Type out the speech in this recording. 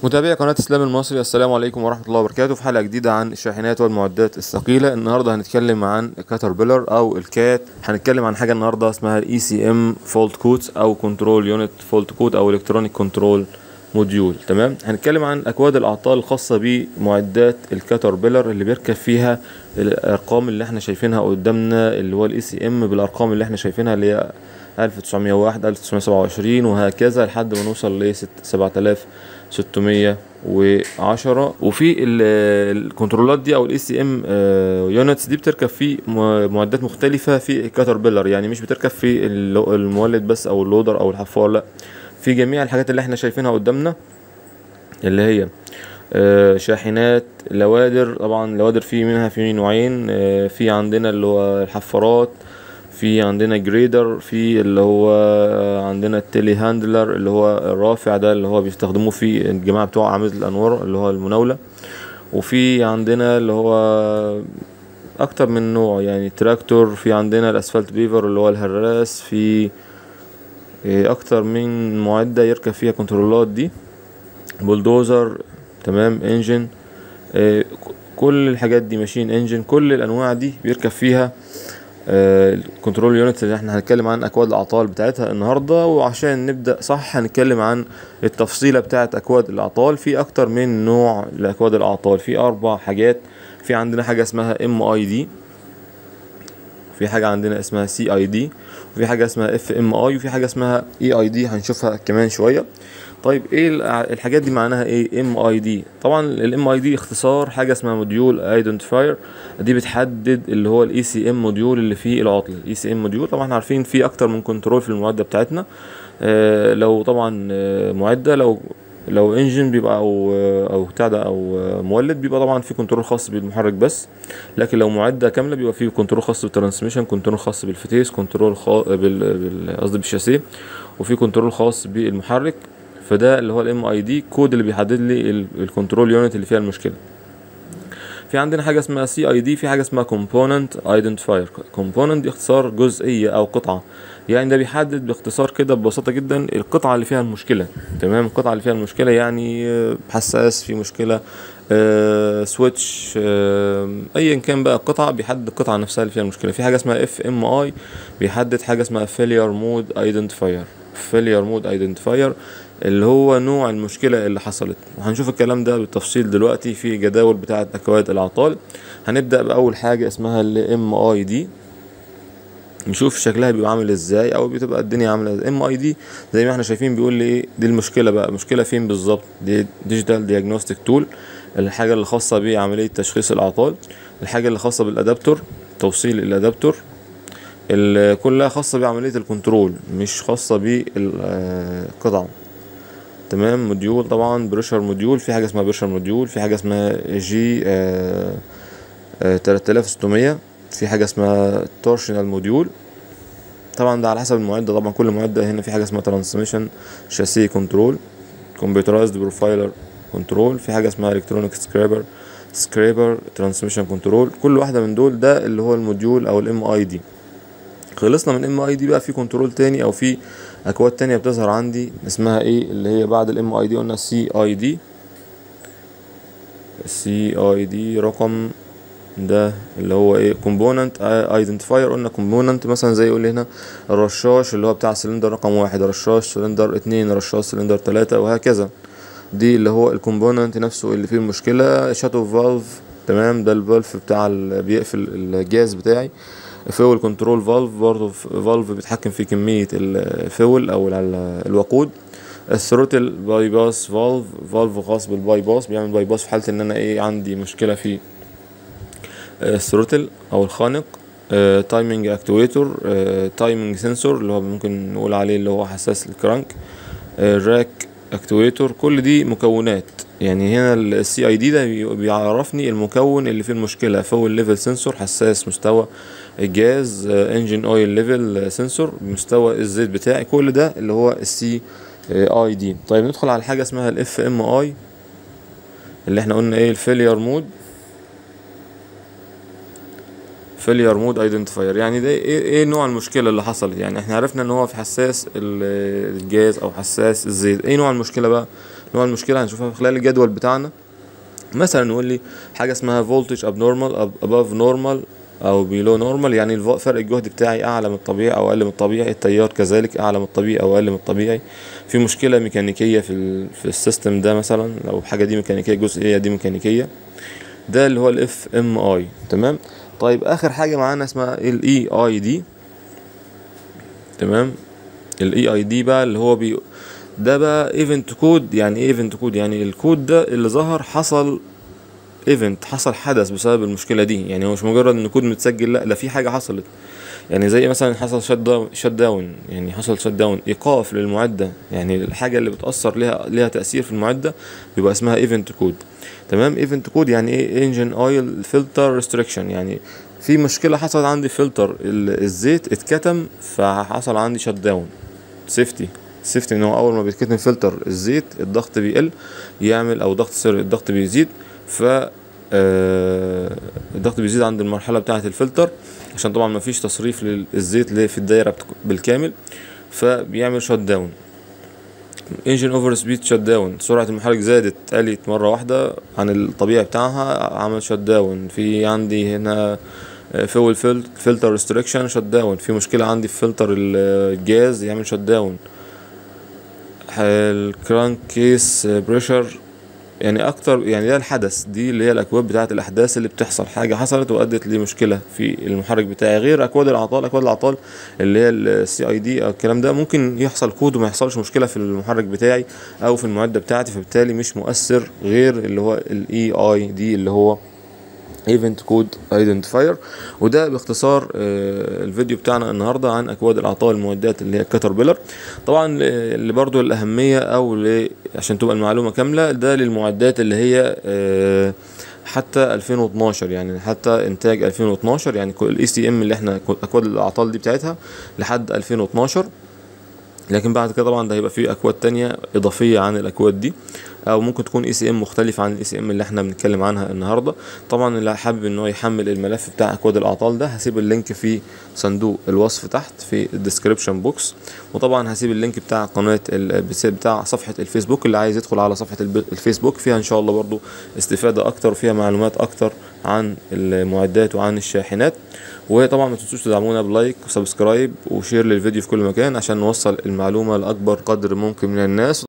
متابعي قناة اسلام المصري السلام عليكم ورحمة الله وبركاته في حلقة جديدة عن الشاحنات والمعدات الثقيلة النهاردة هنتكلم عن كاتربيلر او الكات هنتكلم عن حاجة النهاردة اسمها الاي سي ام فولت كوت او كنترول يونت فولت كوت او الكترونيك كنترول موديول تمام هنتكلم عن اكواد الاعطال الخاصة بمعدات الكاتربيلر اللي بيركب فيها الارقام اللي احنا شايفينها قدامنا اللي هو الاي سي ام بالارقام اللي احنا شايفينها اللي هي 1901 1927 وهكذا لحد ما نوصل ل 7610 وفي الكنترولات دي او الاي سي ام يونتس دي بتركب في معدات مختلفه في كاتربيلر يعني مش بتركب في المولد بس او اللودر او الحفار لا في جميع الحاجات اللي احنا شايفينها قدامنا اللي هي شاحنات لوادر طبعا لوادر في منها في نوعين في عندنا اللي هو الحفارات في عندنا جريدر في اللي هو عندنا التيلي هاندلر اللي هو الرافع ده اللي هو بيستخدموه في الجماعة بتوع عمود الأنوار اللي هو المناولة وفي عندنا اللي هو أكتر من نوع يعني تراكتور في عندنا الأسفلت بيفر اللي هو الهراس في أكتر من معدة يركب فيها كنترولات دي بولدوزر تمام انجن كل الحاجات دي ماشين انجن كل الأنواع دي بيركب فيها الكنترول يونت اللي احنا هنتكلم عن اكواد الاعطال بتاعتها النهارده وعشان نبدا صح هنتكلم عن التفصيله بتاعه اكواد الاعطال في اكتر من نوع لاكواد الاعطال في اربع حاجات في عندنا حاجه اسمها ام اي دي في حاجه عندنا اسمها سي اي دي وفي حاجه اسمها اف ام اي وفي حاجه اسمها اي اي دي هنشوفها كمان شويه طيب ايه الحاجات دي معناها ايه ام اي دي طبعا الام اي دي اختصار حاجه اسمها موديول ايدنتيفاير دي بتحدد اللي هو الاي سي ام موديول اللي فيه العطل الاي سي ام موديول طبعا احنا عارفين في اكتر من كنترول في المعده بتاعتنا آه لو طبعا آه معده لو لو انجن بيبقى او او بتاع ده او مولد بيبقى طبعا في كنترول خاص بالمحرك بس لكن لو معده كامله بيبقى في كنترول خاص بالترانسميشن كنترول خاص بالفتيس كنترول خاص بال قصدي بالشاسيه وفي كنترول خاص بالمحرك فده اللي هو الام اي دي كود اللي بيحدد لي الكنترول يونت اللي فيها المشكله في عندنا حاجه اسمها سي اي دي في حاجه اسمها كومبوننت ايدنتيفاير كومبوننت دي اختصار جزئيه او قطعه يعني ده بيحدد باختصار كده ببساطه جدا القطعه اللي فيها المشكله تمام القطعه اللي فيها المشكله يعني حساس في مشكله آه سويتش آه ايا كان بقى القطعه بيحدد القطعه نفسها اللي فيها المشكله في حاجه اسمها اف ام اي بيحدد حاجه اسمها فيلير مود ايدنتيفاير فيلير مود ايدنتيفاير اللي هو نوع المشكلة اللي حصلت وهنشوف الكلام ده بالتفصيل دلوقتي في جداول بتاعة أكواد الأعطال هنبدأ بأول حاجة اسمها ال MID نشوف شكلها بيبقى عامل ازاي او بتبقى الدنيا عامله ام اي دي زي ما احنا شايفين بيقول لي ايه دي المشكله بقى المشكله فين بالظبط دي ديجيتال دياجنوستيك تول الحاجه اللي خاصه بعمليه تشخيص الاعطال الحاجه اللي خاصه بالادابتور توصيل الادابتور كلها خاصه بعمليه الكنترول مش خاصه بالقطعه تمام موديول طبعا بريشر موديول في حاجه اسمها بريشر موديول في حاجه اسمها جي آه آه 3600 في حاجه اسمها تورشنال موديول طبعا ده على حسب المعده طبعا كل معده هنا في حاجه اسمها ترانسميشن شاسيه كنترول كمبيوترايزد بروفايلر كنترول في حاجه اسمها الكترونيك سكريبر سكريبر ترانسميشن كنترول كل واحده من دول ده اللي هو الموديول او الام اي دي خلصنا من ام اي دي بقى في كنترول تاني او في اكواد تانية بتظهر عندي اسمها ايه اللي هي بعد الام اي دي قلنا سي اي دي سي اي دي رقم ده اللي هو ايه كومبوننت ايدنتيفاير قلنا كومبوننت مثلا زي يقول هنا الرشاش اللي هو بتاع سلندر رقم واحد رشاش سلندر اتنين رشاش سلندر تلاتة وهكذا دي اللي هو الكومبوننت نفسه اللي فيه المشكلة شاتو فالف تمام ده الفالف بتاع بيقفل الجاز بتاعي فيول كنترول فالف برضه فالف بيتحكم في كمية الفيول أو الوقود الثروتل باي باس فالف فالف خاص بالباي باس بيعمل باي باس في حالة إن أنا إيه عندي مشكلة في الثروتل أو الخانق تايمنج اكتويتور تايمنج سنسور اللي هو ممكن نقول عليه اللي هو حساس الكرانك راك اكتويتور كل دي مكونات يعني هنا السي اي دي ده بيعرفني المكون اللي فيه المشكله فول ليفل سنسور حساس مستوى الجاز انجن اويل ليفل سنسور مستوى الزيت بتاعي كل ده اللي هو السي اي دي طيب ندخل على حاجه اسمها الاف ام اي اللي احنا قلنا ايه الفيلير مود فيلير مود ايدنتيفاير يعني ده ايه, ايه نوع المشكله اللي حصلت يعني احنا عرفنا ان هو في حساس الجاز او حساس الزيت ايه نوع المشكله بقى نوع المشكله هنشوفها في خلال الجدول بتاعنا مثلا نقول لي حاجه اسمها voltage abnormal ab- above normal او below normal يعني الف- فرق الجهد بتاعي اعلى من الطبيعي او اقل من الطبيعي التيار كذلك اعلى من الطبيعي او اقل من الطبيعي في مشكله ميكانيكيه في ال في السيستم ده مثلا لو حاجه دي ميكانيكيه جزئيه دي ميكانيكيه ده اللي هو الاف ام اي تمام طيب اخر حاجه معانا اسمها الاي اي دي تمام الاي اي دي بقى اللي هو بي ده بقى ايفنت كود يعني ايه ايفنت كود يعني الكود ده اللي ظهر حصل ايفنت حصل حدث بسبب المشكله دي يعني هو مش مجرد ان كود متسجل لا ده في حاجه حصلت يعني زي مثلا حصل شت داون شت داون يعني حصل شت داون ايقاف للمعده يعني الحاجه اللي بتاثر ليها ليها تاثير في المعده بيبقى اسمها ايفنت كود تمام ايفنت كود يعني ايه انجن اويل فلتر ريستريكشن يعني في مشكله حصلت عندي فلتر ال- الزيت اتكتم فحصل عندي شت داون سيفتي سيفتي ان هو اول ما بيتكتم فلتر الزيت الضغط بيقل يعمل او ضغط سوري الضغط بيزيد ف آه، الضغط بيزيد عند المرحله بتاعه الفلتر عشان طبعا ما فيش تصريف للزيت اللي في الدايره بتك- بالكامل فبيعمل شوت داون انجن اوفر سبيد شوت داون سرعه المحرك زادت قلت مره واحده عن الطبيعي بتاعها عمل شوت داون في عندي هنا فول فلتر ريستريكشن شوت داون في مشكله عندي في فلتر الجاز يعمل شوت داون الكرانك كيس بريشر يعني اكتر يعني ده الحدث دي اللي هي الاكواد بتاعه الاحداث اللي بتحصل حاجه حصلت وادت لمشكله في المحرك بتاعي غير اكواد الاعطال اكواد الاعطال اللي هي السي اي دي او الكلام ده ممكن يحصل كود وما يحصلش مشكله في المحرك بتاعي او في المعده بتاعتي فبالتالي مش مؤثر غير اللي هو الاي اي دي اللي هو ايفنت كود ايدنتيفاير وده باختصار آه، الفيديو بتاعنا النهارده عن اكواد الاعطال المعدات اللي هي كاتربيلر طبعا آه، اللي برضو الاهميه او ل- عشان تبقى المعلومه كامله ده للمعدات اللي هي آه، حتى 2012 يعني حتى انتاج 2012 يعني الاي سي ام اللي احنا اكواد الاعطال دي بتاعتها لحد 2012 لكن بعد كده طبعا ده هيبقى فيه اكواد تانية اضافيه عن الاكواد دي او ممكن تكون اي سي ام مختلفه عن الاي سي ام اللي احنا بنتكلم عنها النهارده طبعا اللي حابب ان هو يحمل الملف بتاع اكواد الاعطال ده هسيب اللينك في صندوق الوصف تحت في الديسكريبشن بوكس وطبعا هسيب اللينك بتاع قناه ال- بتاع صفحه الفيسبوك اللي عايز يدخل على صفحه الب- الفيسبوك فيها ان شاء الله برضو استفاده اكتر وفيها معلومات اكتر عن المعدات وعن الشاحنات وطبعا ما تنسوش تدعمونا بلايك وسبسكرايب وشير للفيديو في كل مكان عشان نوصل المعلومه لاكبر قدر ممكن من الناس